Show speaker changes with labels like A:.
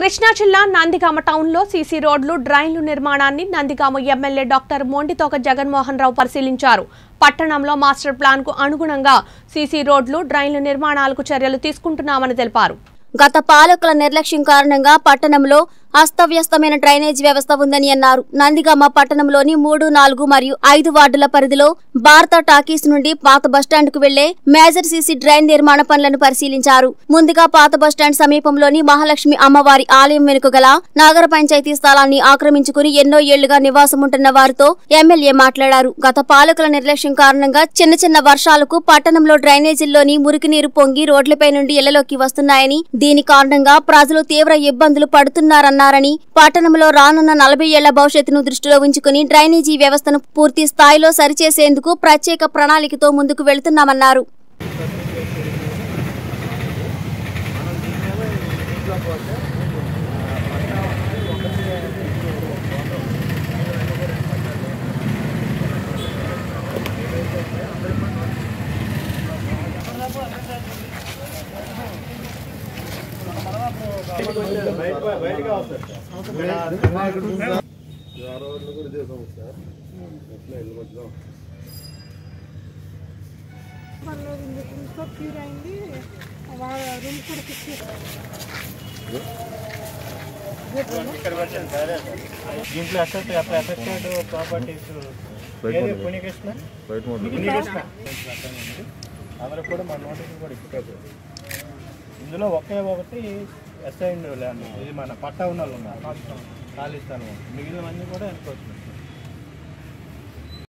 A: కృష్ణా జిల్లా నందిగామ టౌన్లో సీసీ రోడ్లు డ్రైన్లు నిర్మాణాన్ని నందిగామ ఎమ్మెల్యే డాక్టర్ మొండితోక జగన్మోహన్ రావు పరిశీలించారు పట్టణంలో మాస్టర్ ప్లాన్కు అనుగుణంగా సీసీ రోడ్లు డ్రైన్లు నిర్మాణాలకు చర్యలు తీసుకుంటున్నామని తెలిపారు
B: గత పాలకుల నిర్లక్ష్యం కారణంగా పట్టణంలో అస్తవ్యస్తమైన డ్రైనేజ్ వ్యవస్థ ఉందని అన్నారు నందిగామ పట్టణంలోని మూడు నాలుగు మరియు ఐదు వార్డుల పరిధిలో భారత టాకీస్ నుండి పాత బస్టాండ్ కు వెళ్లే మేజర్ సీసీ డ్రైన్ నిర్మాణ పనులను పరిశీలించారు ముందుగా పాత బస్టాండ్ సమీపంలోని మహాలక్ష్మి అమ్మవారి ఆలయం వెనుక గల నగర పంచాయతీ స్థలాన్ని ఆక్రమించుకుని ఎన్నో ఏళ్లుగా నివాసం ఉంటున్న వారితో ఎమ్మెల్యే మాట్లాడారు గత పాలకుల నిర్లక్ష్యం కారణంగా చిన్న చిన్న వర్షాలకు పట్టణంలో డ్రైనేజీల్లోని మురికి నీరు పొంగి రోడ్లపై నుండి ఇళ్లలోకి వస్తున్నాయని దీని కారణంగా ప్రజలు తీవ్ర ఇబ్బందులు పడుతున్నారన్నారని పట్టణంలో రానున్న నలభై ఏళ్ల భవిష్యత్తును దృష్టిలో ఉంచుకుని డ్రైనేజీ వ్యవస్థను పూర్తి స్థాయిలో సరిచేసేందుకు ప్రత్యేక ప్రణాళికతో ముందుకు వెళుతున్నామన్నారు
C: పర్లేదు ఇంజక్షన్స్తో క్యూర్ అయింది రూమ్ కూడా ఫిక్స్
D: దీంట్లో అసెట్ అఫెక్టెడ్ ప్రాపర్టీస్ ఏది పుణ్యకృష్ణ పుణ్యకృష్ణ అందరూ కూడా మన నోటీసులు కూడా ఇచ్చుకోవచ్చు ఇందులో ఒకే ఒకటి అసైన్డ్ ల్యాండ్ ఇది మన పట్టా ఉన్న వాళ్ళు ఉన్నారు ఖాళీ స్థలం మిగిలినవన్నీ కూడా వెనుకోవచ్చు